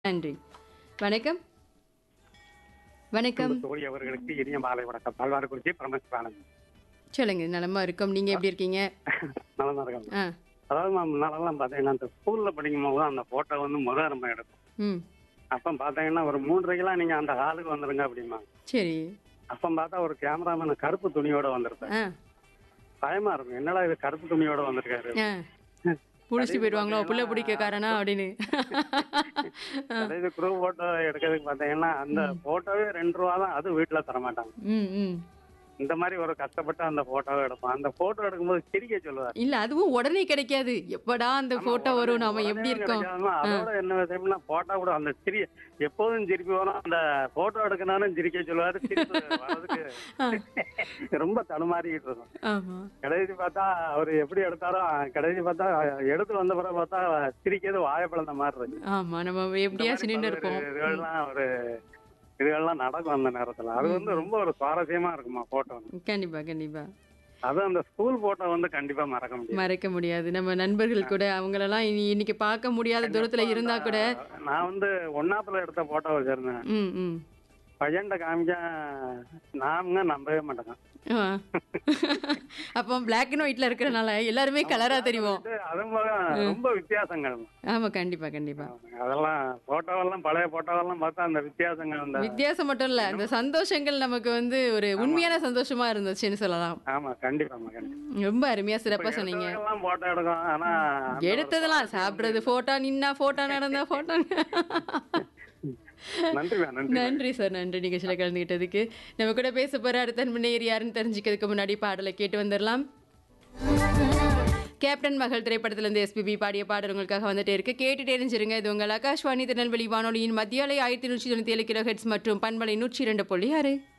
நன்றி வணக்கம் வணக்கம் தோழி அவர்களுக்கு இனிய மாலை வணக்கம் பல்வாரக்குறிச்சி பரமேஸ்வரானந்த் சொல்லுங்க நலமா இருக்கோம் நீங்க எப்படி இருக்கீங்க நல்லா இருக்காங்க ஆ அதாவது மேம் முன்னாலெல்லாம் பார்த்தீங்கன்னா அந்த ஸ்கூல்ல படிக்கும் போது தான் அந்த போட்டோ வந்து முத நம்ம எடுப்போம் ம் அப்போ பார்த்தீங்கன்னா ஒரு மூன்றரைக்கெல்லாம் நீங்க அந்த ஹாலுக்கு வந்துருங்க அப்படிமா சரி அப்போ பார்த்தா ஒரு கேமராமேன் கருப்பு துணியோட வந்திருப்பேன் ஆ பயமா இருக்கும் என்னடா இது கருப்பு துணியோட வந்திருக்காரு ஆ புடிச்சிட்டு போயிடுவாங்களோ புள்ள பிடிக்க காரணா அப்படின்னு அதே இது குரூப் போட்டோ எடுக்கிறதுக்கு பார்த்தீங்கன்னா அந்த போட்டோவே ரெண்டு ரூபா தான் அது வீட்டில் தர மாட்டாங்க ம் ம் இந்த மாதிரி ஒரு கஷ்டப்பட்டு அந்த போட்டோவை எடுப்போம் அந்த போட்டோ எடுக்கும்போது சிரிக்க சொல்லுவார் இல்ல அதுவும் உடனே கிடைக்காது எப்படா அந்த போட்டோ வரும் நாம எப்படி இருக்கோம் அதோட என்ன விஷயம்னா போட்டோ கூட அந்த சிரி எப்போதும் சிரிப்பு வரும் அந்த போட்டோ எடுக்கணும்னு சிரிக்க சொல்லுவாரு சிரிப்பு வர்றதுக்கு ரொம்ப தடுமாறிக்கிட்டு இருக்கும் ஆமா கடைசி பார்த்தா அவர் எப்படி எடுத்தாரோ கடைசி பார்த்தா எடுத்து வந்த பிறகு பார்த்தா சிரிக்கிறது வாழைப்பழந்த மாதிரி இருக்கு ஆமா நம்ம எப்படியா இந்த மாதிரி நின்று பல்வேறு இருப்போம் இதுகள்லாம் ஒரு இதுகள்லாம் நடக்கும் அந்த நேரத்துல அது வந்து ரொம்ப ஒரு சுவாரஸ்யமா இருக்குமா போட்டோ கண்டிப்பா கண்டிப்பா அது அந்த ஸ்கூல் போட்டோ வந்து கண்டிப்பா மறக்க முடியாது மறக்க முடியாது நம்ம நண்பர்கள் கூட அவங்களெல்லாம் இனி இன்னைக்கு பார்க்க முடியாத தூரத்துல இருந்தா கூட நான் வந்து ஒன்னாப்புல எடுத்த போட்டோ வச்சிருந்தேன் ம் ம் பையன்கிட்ட காமிக்க நாமங்க நம்பவே மாட்டேங்க ஆ. அப்போ பிளாக் அண்ட் ஒயிட்ல இருக்கிறனால எல்லாருமே கலரா தெரியும் இது அதுவும் போக ரொம்ப வித்தியாசங்கள் ஆமா கண்டிப்பா கண்டிப்பா அதெல்லாம் போட்டோவெல்லாம் பழைய போட்டோவெல்லாம் பார்த்தா அந்த வித்தியாசங்கள் அந்த வித்தியாசம் மட்டும் இல்ல அந்த சந்தோஷங்கள் நமக்கு வந்து ஒரு உண்மையான சந்தோஷமா இருந்துச்சுன்னு சொல்லலாம் ஆமா கண்டிப்பாமா கண்டிப்பா ரொம்ப அருமையா சிறப்பா சொன்னீங்க எடுத்ததுக்கெல்லாம் போட்டோ எடுக்கும் ஆனா அந்த ஒரு எடுத்ததெல்லாம் சாப்பிடுறது போட்டோ நின்னா போட்டோ நடந்தா போட்டோ நன்றிமா நன்றி நன்றி சார் நன்றி நிகழ்ச்சியில் கலந்துக்கிட்டதுக்கு நம்ம கூட பேச போற அடுத்த நேர் யாருன்னு தெரிஞ்சுக்கிறதுக்கு முன்னாடி பாடலை கேட்டு வந்துடலாம் கேப்டன் மகள் திரைப்படத்திலிருந்து எஸ்பிபி பாடிய பாடல் உங்களுக்காக வந்துட்டே இருக்கு கேட்டுட்டே இருந்துருங்க இது உங்கள் ஆகாஷ்வாணி திருநெல்வேலி வானொலியின் மத்தியாலை ஆயிரத்தி நூற்றி தொண்ணூற்றி ஏழு கிலோ ஹெட்ஸ் மற்றும் பண்பலை நூற்றி இரண்டு புள்ளி ஆறு